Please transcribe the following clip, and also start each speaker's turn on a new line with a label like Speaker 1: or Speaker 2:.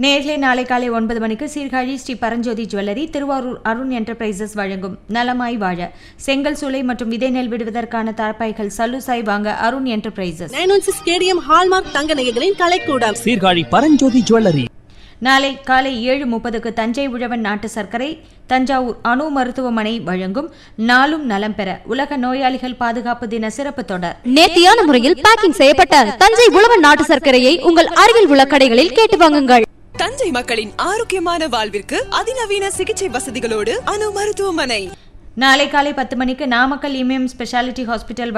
Speaker 1: நேரிலே நாளை காலை ஒன்பது மணிக்கு சீர்காழி ஸ்ரீ பரஞ்சோதி ஜுவல்லரி திருவாரூர் அருண் என்டர்பிரைசஸ் வழங்கும் நலமாய் வாழ செங்கல் சூளை மற்றும் விதை நெல் விடுவதற்கான தரப்பாய்கள் சல்லுசாய் வாங்க Arun enterprises
Speaker 2: nine one six KDM hallmark தங்க நகைகளின் கலைக்கூடம்
Speaker 3: சீர்காழி பரஞ்சோதி ஜுவல்லரி
Speaker 1: நாளை காலை ஏழு முப்பதுக்கு தஞ்சை உழவன் நாட்டு சர்க்கரை தஞ்சாவூர் அணு மருத்துவமனை வழங்கும் நாளும் நலம் பெற உலக நோயாளிகள் பாதுகாப்பு தின சிறப்பு தொடர்
Speaker 4: நேர்த்தியான முறையில் பேக்கிங் செய்யப்பட்ட தஞ்சை உழவன் நாட்டு சர்க்கரையை உங்கள் அருகில் உள்ள கடைகளில் கேட்டு வாங்குங்கள்
Speaker 5: தஞ்சை மக்களின் ஆரோக்கியமான வாழ்விற்கு அதிநவீன சிகிச்சை வசதிகளோடு அணு மருத்துவமனை
Speaker 1: நாளை காலை பத்து மணிக்கு நாமக்கல் இமயம் ஸ்பெஷாலிட்டி ஹாஸ்பிட்டல்